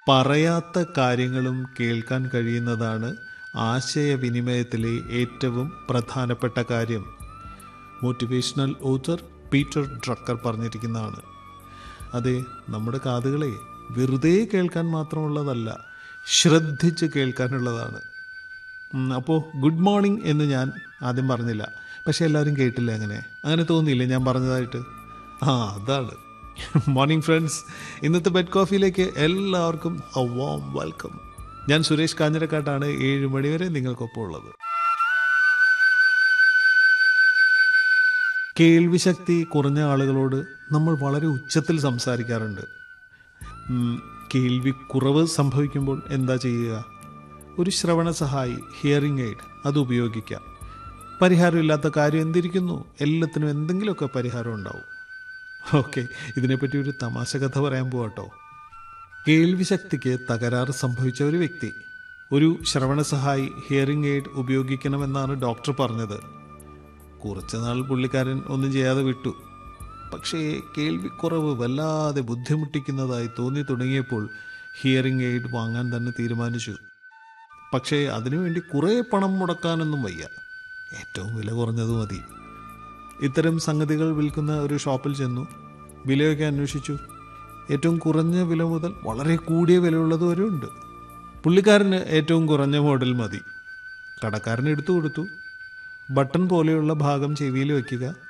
പറയാത്ത കാര്യങ്ങളും കേൾക്കാൻ കഴിയുന്നതാണ് ആശയവിനിമയത്തിലെ ഏറ്റവും പ്രധാനപ്പെട്ട കാര്യം മോട്ടിവേഷണൽ ഓത്തർ പീറ്റർ ഡ്രക്കർ പറഞ്ഞിരിക്കുന്നതാണ് അതെ നമ്മുടെ കാതുകളെ വെറുതെ കേൾക്കാൻ മാത്രമുള്ളതല്ല ശ്രദ്ധിച്ച് കേൾക്കാനുള്ളതാണ് അപ്പോൾ ഗുഡ് മോർണിംഗ് എന്ന് ഞാൻ ആദ്യം പറഞ്ഞില്ല പക്ഷേ എല്ലാവരും കേട്ടില്ല അങ്ങനെ അങ്ങനെ തോന്നിയില്ലേ ഞാൻ പറഞ്ഞതായിട്ട് ആ അതാണ് മോർണിംഗ് ഫ്രണ്ട്സ് ഇന്നത്തെ ബെഡ് കോഫിയിലേക്ക് എല്ലാവർക്കും എ വാം വെൽക്കം ഞാൻ സുരേഷ് കാഞ്ഞിരക്കാട്ടാണ് ഏഴ് മണിവരെ നിങ്ങൾക്കൊപ്പം ഉള്ളത് കേൾവിശക്തി കുറഞ്ഞ ആളുകളോട് നമ്മൾ വളരെ ഉച്ചത്തിൽ സംസാരിക്കാറുണ്ട് ഉം, കേൾവി കുറവ് സംഭവിക്കുമ്പോൾ എന്താ ചെയ്യുക ഒരു ശ്രവണ സഹായി ഹിയറിംഗ് എയ്ഡ് അത് ഉപയോഗിക്കാം പരിഹാരമില്ലാത്ത കാര്യം എന്തിരിക്കുന്നു എല്ലാത്തിനും എന്തെങ്കിലുമൊക്കെ പരിഹാരം ഉണ്ടാവും ഓക്കെ ഇതിനെപ്പറ്റി ഒരു തമാശ കഥ പറയാൻ പോവാട്ടോ കേൾവി ശക്തിക്ക് തകരാറ് സംഭവിച്ച ഒരു വ്യക്തി ഒരു ശ്രവണ സഹായി ഹിയറിംഗ് എയ്ഡ് ഉപയോഗിക്കണമെന്നാണ് ഡോക്ടർ പറഞ്ഞത് കുറച്ച് നാൾ പുള്ളിക്കാരൻ ഒന്നും ചെയ്യാതെ വിട്ടു പക്ഷേ കേൾവിക്കുറവ് വല്ലാതെ ബുദ്ധിമുട്ടിക്കുന്നതായി തോന്നി തുടങ്ങിയപ്പോൾ ഹിയറിംഗ് എയ്ഡ് വാങ്ങാൻ തന്നെ തീരുമാനിച്ചു പക്ഷേ അതിനുവേണ്ടി കുറേ പണം മുടക്കാനൊന്നും വയ്യ ഏറ്റവും വില കുറഞ്ഞത് മതി ഇത്തരം സംഗതികൾ വിൽക്കുന്ന ഒരു ഷോപ്പിൽ ചെന്നു വിലയൊക്കെ അന്വേഷിച്ചു ഏറ്റവും കുറഞ്ഞ വില മുതൽ വളരെ കൂടിയ വിലയുള്ളത് വരെ ഉണ്ട് പുള്ളിക്കാരന് ഏറ്റവും കുറഞ്ഞ മോഡൽ മതി കടക്കാരൻ എടുത്തു കൊടുത്തു ബട്ടൺ പോലെയുള്ള ഭാഗം ചെവിയിൽ വയ്ക്കുക